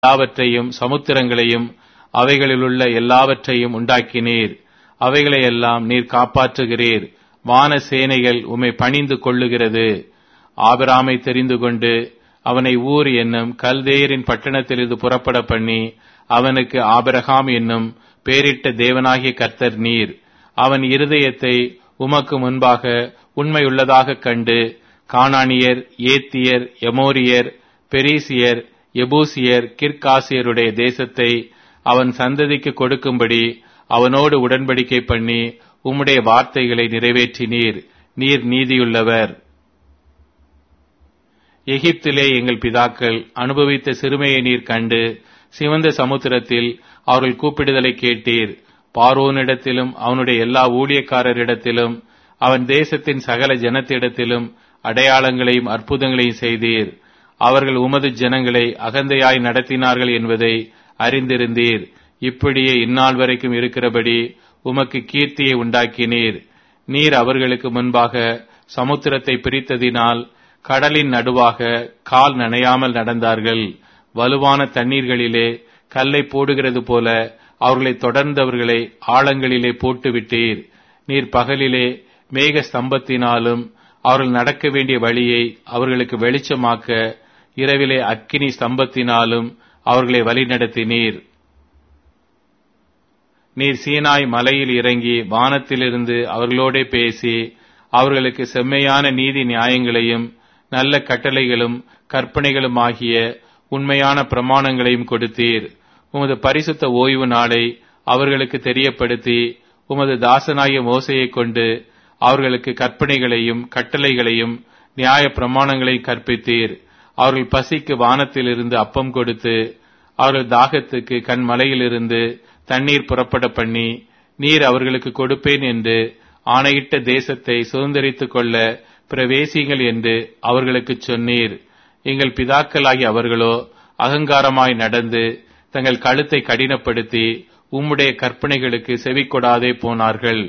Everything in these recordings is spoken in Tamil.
எல்லாவற்றையும் சமுத்திரங்களையும் அவைகளிலுள்ள எல்லாவற்றையும் உண்டாக்கினீர் அவைகளையெல்லாம் நீர் காப்பாற்றுகிறீர் வான சேனைகள் உம்மை பணிந்து கொள்ளுகிறது ஆபிராமை தெரிந்து கொண்டு அவனை ஊர் என்னும் கல்தேயரின் பட்டணத்திலிருந்து புறப்பட பண்ணி அவனுக்கு ஆபிரகாம் என்னும் பேரிட்ட தேவனாகிய கர்த்தர் நீர் அவன் இருதயத்தை உமக்கு முன்பாக உண்மையுள்ளதாக கண்டு கானானியர் ஏத்தியர் எமோரியர் பெரிசியர் எபூசியர் கிர்காசியருடைய தேசத்தை அவன் சந்ததிக்கு கொடுக்கும்படி அவனோடு உடன்படிக்கை பண்ணி உம்முடைய வார்த்தைகளை நிறைவேற்றினீர் நீர் நீதியுள்ளவர் எகிப்திலே எங்கள் பிதாக்கள் அனுபவித்த சிறுமையை நீர் கண்டு சிவந்த சமுத்திரத்தில் அவர்கள் கூப்பிடுதலை கேட்டீர் பார்வோனிடத்திலும் அவனுடைய எல்லா ஊழியக்காரரிடத்திலும் அவன் தேசத்தின் சகல ஜனத்திடத்திலும் அடையாளங்களையும் அற்புதங்களையும் செய்தீர் அவர்கள் உமது ஜனங்களை அகந்தையாய் நடத்தினார்கள் என்பதை அறிந்திருந்தீர் இப்படியே இந்நாள் வரைக்கும் இருக்கிறபடி உமக்கு கீர்த்தியை உண்டாக்கினீர் நீர் அவர்களுக்கு முன்பாக சமுத்திரத்தை பிரித்ததினால் கடலின் நடுவாக கால் நனையாமல் நடந்தார்கள் வலுவான தண்ணீர்களிலே கல்லை போடுகிறது போல அவர்களை தொடர்ந்தவர்களை ஆழங்களிலே போட்டுவிட்டீர் நீர் பகலிலே மேக ஸ்தம்பத்தினாலும் அவர்கள் நடக்க வேண்டிய வழியை அவர்களுக்கு வெளிச்சமாக்க இரவிலே அக்கினி ஸ்தம்பத்தினாலும் அவர்களை வழிநடத்தினீர் நீர் சீனாய் மலையில் இறங்கி வானத்திலிருந்து அவர்களோடே பேசி அவர்களுக்கு செம்மையான நீதி நியாயங்களையும் நல்ல கட்டளைகளும் கற்பனைகளும் ஆகிய உண்மையான பிரமாணங்களையும் கொடுத்தீர் உமது பரிசுத்த ஓய்வு நாளை அவர்களுக்கு தெரியப்படுத்தி உமது தாசனாகிய மோசையை கொண்டு அவர்களுக்கு கற்பனைகளையும் கட்டளைகளையும் நியாய பிரமாணங்களையும் கற்பித்தீர் அவர்கள் பசிக்கு வானத்திலிருந்து அப்பம் கொடுத்து அவர்கள் தாகத்துக்கு கண்மலையிலிருந்து தண்ணீர் புறப்பட பண்ணி நீர் அவர்களுக்கு கொடுப்பேன் என்று ஆணையிட்ட தேசத்தை சுதந்திரித்துக் கொள்ள பிரவேசிங்கள் என்று அவர்களுக்கு சொன்னீர் எங்கள் பிதாக்களாகி அவர்களோ அகங்காரமாய் நடந்து தங்கள் கழுத்தை கடினப்படுத்தி உம்முடைய கற்பனைகளுக்கு செவி கொடாதே போனார்கள்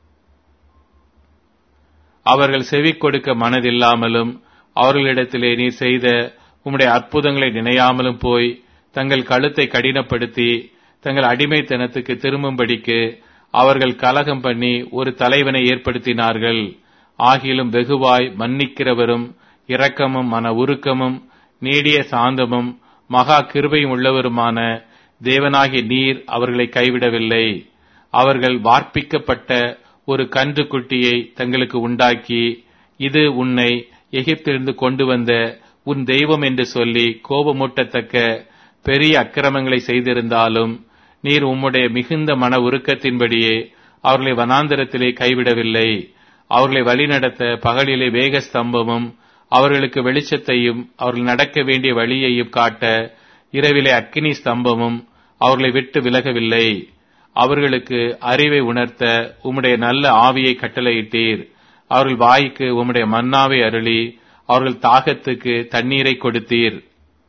அவர்கள் செவி கொடுக்க மனதில்லாமலும் அவர்களிடத்திலே நீர் செய்த உம்முடைய அற்புதங்களை நினையாமலும் போய் தங்கள் கழுத்தை கடினப்படுத்தி தங்கள் அடிமைத்தனத்துக்கு திரும்பும்படிக்கு அவர்கள் கலகம் பண்ணி ஒரு தலைவனை ஏற்படுத்தினார்கள் ஆகிலும் வெகுவாய் மன்னிக்கிறவரும் இரக்கமும் மன உருக்கமும் நீடிய சாந்தமும் மகா கிருபையும் உள்ளவருமான தேவனாகிய நீர் அவர்களை கைவிடவில்லை அவர்கள் வார்ப்பிக்கப்பட்ட ஒரு கன்று குட்டியை தங்களுக்கு உண்டாக்கி இது உன்னை எகிப்திலிருந்து கொண்டு வந்த உன் தெய்வம் என்று சொல்லி கோபமூட்டத்தக்க பெரிய அக்கிரமங்களை செய்திருந்தாலும் நீர் உம்முடைய மிகுந்த மன உருக்கத்தின்படியே அவர்களை வனாந்தரத்திலே கைவிடவில்லை அவர்களை வழிநடத்த பகலிலே வேக ஸ்தம்பமும் அவர்களுக்கு வெளிச்சத்தையும் அவர்கள் நடக்க வேண்டிய வழியையும் காட்ட இரவிலே அக்கினி ஸ்தம்பமும் அவர்களை விட்டு விலகவில்லை அவர்களுக்கு அறிவை உணர்த்த உம்முடைய நல்ல ஆவியை கட்டளையிட்டீர் அவர்கள் வாய்க்கு உம்முடைய மன்னாவை அருளி அவர்கள் தாகத்துக்கு தண்ணீரை கொடுத்தீர்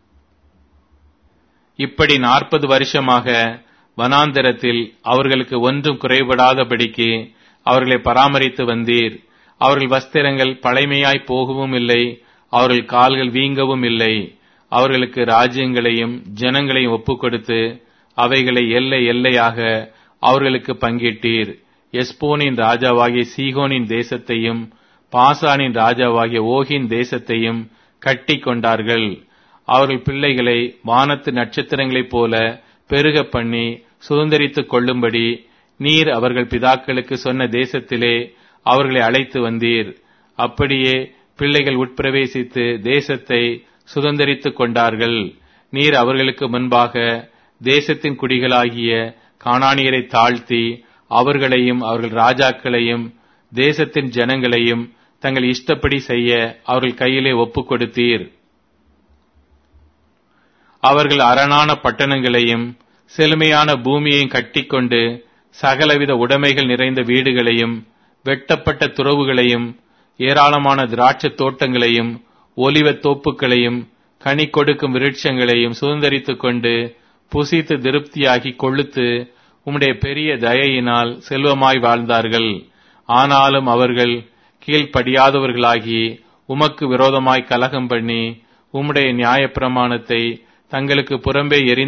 இப்படி நாற்பது வருஷமாக வனாந்தரத்தில் அவர்களுக்கு ஒன்றும் குறைபடாதபடிக்கு அவர்களை பராமரித்து வந்தீர் அவர்கள் வஸ்திரங்கள் பழைமையாய் போகவும் இல்லை அவர்கள் கால்கள் வீங்கவும் இல்லை அவர்களுக்கு ராஜ்யங்களையும் ஜனங்களையும் ஒப்புக் கொடுத்து அவைகளை எல்லை எல்லையாக அவர்களுக்கு பங்கிட்டீர் எஸ்போனின் ராஜாவாகிய சீகோனின் தேசத்தையும் பாசானின் ராஜாவாகிய ஓகின் தேசத்தையும் கட்டி கொண்டார்கள் அவர்கள் பிள்ளைகளை வானத்து நட்சத்திரங்களைப் போல பெருக பண்ணி சுதந்திரித்துக் கொள்ளும்படி நீர் அவர்கள் பிதாக்களுக்கு சொன்ன தேசத்திலே அவர்களை அழைத்து வந்தீர் அப்படியே பிள்ளைகள் உட்பிரவேசித்து தேசத்தை சுதந்திரித்துக் கொண்டார்கள் நீர் அவர்களுக்கு முன்பாக தேசத்தின் குடிகளாகிய காணானியரை தாழ்த்தி அவர்களையும் அவர்கள் ராஜாக்களையும் தேசத்தின் ஜனங்களையும் தங்கள் இஷ்டப்படி செய்ய அவர்கள் கையிலே ஒப்புக் கொடுத்தீர் அவர்கள் அரணான பட்டணங்களையும் செழுமையான பூமியையும் கட்டிக்கொண்டு சகலவித உடைமைகள் நிறைந்த வீடுகளையும் வெட்டப்பட்ட துறவுகளையும் ஏராளமான திராட்சத் தோட்டங்களையும் ஒலிவத் தோப்புகளையும் கனி கொடுக்கும் விருட்சங்களையும் சுதந்திரித்துக் கொண்டு புசித்து திருப்தியாகி கொழுத்து உம்முடைய பெரிய தயையினால் செல்வமாய் வாழ்ந்தார்கள் ஆனாலும் அவர்கள் கீழ்ப்படியாதவர்களாகி உமக்கு விரோதமாய் கலகம் பண்ணி உம்முடைய நியாயப்பிரமாணத்தை தங்களுக்கு புறம்பே எரிந்து